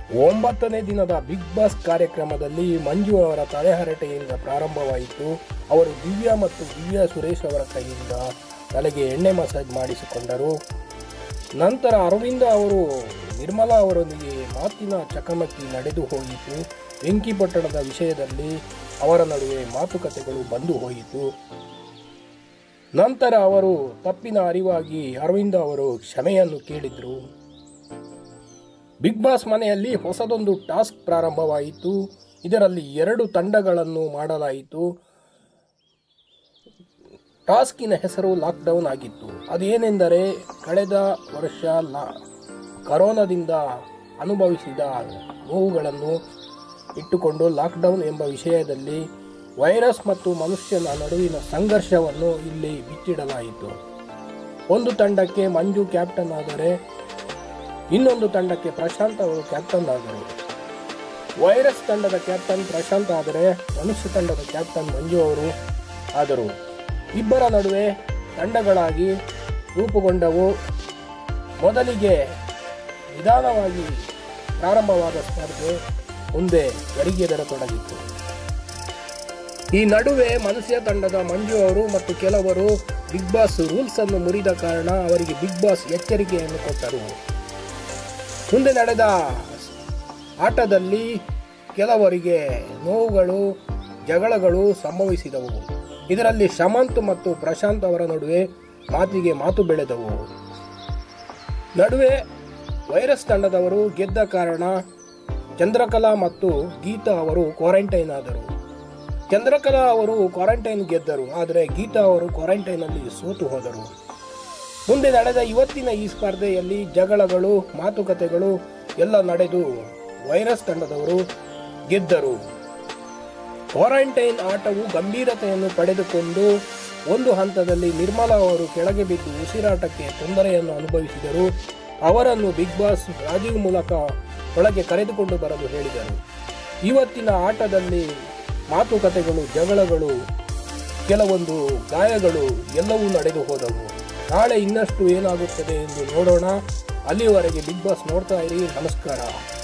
ಒಂಬತ್ತನೇ ದಿನದ big boss ಕಾರ್ಯಕ್ರಮದಲ್ಲಿ ಮಂಜು ಅವರ ತಲೆಹರಟೆಯಿಂದ ಪ್ರಾರಂಭವಾಯಿತು ಅವರು ದಿವ್ಯಾ ಮತ್ತು ದಿವ್ಯಾ ಸುರೇಶ್ ಅವರ ಕೈಯಿಂದ ತಲೆಗೆ ಎಣ್ಣೆ ಮಸಾಜ್ ಮಾಡಿಸಿಕೊಂಡರು ನಂತರ ಅರವಿಂದ ಅವರು ನಿರ್ಮಲಾ ಅವರೊಂದಿಗೆ ಮಾತಿನ ಚಕಮಕಿ ನಡೆದು ಹೋಯಿತು ಬೆಂಕಿಪಟ್ಟಣದ ವಿಷಯದಲ್ಲಿ ಅವರ ನಡುವೆ ಮಾತುಕತೆಗಳು ಬಂದು ಹೋಯಿತು ನಂತರ ಅವರು ತಪ್ಪಿನ ಅರಿವಾಗಿ ಅರವಿಂದ ಅವರು ಕ್ಷಮೆಯನ್ನು ಕೇಳಿದರು ಬಿಗ್ ಬಾಸ್ ಮನೆಯಲ್ಲಿ ಹೊಸದೊಂದು ಟಾಸ್ಕ್ ಪ್ರಾರಂಭವಾಯಿತು ಇದರಲ್ಲಿ ಎರಡು ತಂಡಗಳನ್ನು ಮಾಡಲಾಯಿತು ಟಾಸ್ಕಿನ ಹೆಸರು ಲಾಕ್ಡೌನ್ ಆಗಿತ್ತು ಅದೇನೆಂದರೆ ಕಳೆದ ವರ್ಷ ಲಾ ಕರೋನಾದಿಂದ ಅನುಭವಿಸಿದ ನೋವುಗಳನ್ನು ಇಟ್ಟುಕೊಂಡು ಲಾಕ್ಡೌನ್ ಎಂಬ ವಿಷಯದಲ್ಲಿ ವೈರಸ್ ಮತ್ತು ಮನುಷ್ಯನ ನಡುವಿನ ಸಂಘರ್ಷವನ್ನು ಇಲ್ಲಿ ಬಿಚ್ಚಿಡಲಾಯಿತು ಒಂದು ತಂಡಕ್ಕೆ ಮಂಜು ಕ್ಯಾಪ್ಟನ್ ಆದರೆ ಇನ್ನೊಂದು ತಂಡಕ್ಕೆ ಪ್ರಶಾಂತ್ ಅವರು ಕ್ಯಾಪ್ಟನ್ ಆದರು ವೈರಸ್ ತಂಡದ ಕ್ಯಾಪ್ಟನ್ ಪ್ರಶಾಂತ್ ಆದರೆ ಮನುಷ್ಯ ತಂಡದ ಕ್ಯಾಪ್ಟನ್ ಮಂಜು ಅವರು ಆದರು ಇಬ್ಬರ ನಡುವೆ ತಂಡಗಳಾಗಿ ರೂಪುಗೊಂಡವು ಮೊದಲಿಗೆ ನಿಧಾನವಾಗಿ ಪ್ರಾರಂಭವಾದ ಸ್ಪರ್ಧೆ ಮುಂದೆ ಗರಿಗೆದರತೊಡಗಿತ್ತು ಈ ನಡುವೆ ಮನುಷ್ಯ ತಂಡದ ಮಂಜು ಅವರು ಮತ್ತು ಕೆಲವರು ಬಿಗ್ ಬಾಸ್ ರೂಲ್ಸ್ ಅನ್ನು ಮುರಿದ ಕಾರಣ ಅವರಿಗೆ ಬಿಗ್ ಬಾಸ್ ಎಚ್ಚರಿಕೆಯನ್ನು ಕೊಟ್ಟರು ಮುಂದೆ ನಡೆದ ಆಟದಲ್ಲಿ ಕೆಲವರಿಗೆ ನೋವುಗಳು ಜಗಳಗಳು ಸಂಭವಿಸಿದವು ಇದರಲ್ಲಿ ಶಮಂತ್ ಮತ್ತು ಪ್ರಶಾಂತ್ ಅವರ ನಡುವೆ ಮಾತಿಗೆ ಮಾತು ಬೆಳೆದವು ನಡುವೆ ವೈರಸ್ ತಂಡದವರು ಗೆದ್ದ ಕಾರಣ ಚಂದ್ರಕಲಾ ಮತ್ತು ಗೀತಾ ಅವರು ಕ್ವಾರಂಟೈನ್ ಆದರು ಚಂದ್ರಕಲಾ ಅವರು ಕ್ವಾರಂಟೈನ್ ಗೆದ್ದರು ಆದರೆ ಗೀತಾ ಅವರು ಕ್ವಾರಂಟೈನಲ್ಲಿ ಸೋತು ಹೋದರು ಮುಂದೆ ನಡೆದ ಇವತ್ತಿನ ಈ ಸ್ಪರ್ಧೆಯಲ್ಲಿ ಜಗಳಗಳು ಮಾತುಕತೆಗಳು ಎಲ್ಲ ನಡೆದು ವೈರಸ್ ತಂಡದವರು ಗೆದ್ದರು ಕ್ವಾರಂಟೈನ್ ಆಟವು ಗಂಭೀರತೆಯನ್ನು ಪಡೆದುಕೊಂಡು ಒಂದು ಹಂತದಲ್ಲಿ ನಿರ್ಮಲಾ ಅವರು ಕೆಳಗೆ ಬಿದ್ದು ಉಸಿರಾಟಕ್ಕೆ ತೊಂದರೆಯನ್ನು ಅನುಭವಿಸಿದರು ಅವರನ್ನು ಬಿಗ್ ಬಾಸ್ ರಾಜೀವ್ ಮೂಲಕ ಒಳಗೆ ಕರೆದುಕೊಂಡು ಬರಲು ಹೇಳಿದರು ಇವತ್ತಿನ ಆಟದಲ್ಲಿ ಮಾತುಕತೆಗಳು ಜಗಳಗಳು ಕೆಲವೊಂದು ಗಾಯಗಳು ಎಲ್ಲವೂ ನಡೆದು ಹೋದವು ನಾಳೆ ಇನ್ನಷ್ಟು ಏನಾಗುತ್ತದೆ ಎಂದು ನೋಡೋಣ ಅಲ್ಲಿಯವರೆಗೆ ಬಿಗ್ ಬಾಸ್ ನೋಡ್ತಾ ಇರಿ ನಮಸ್ಕಾರ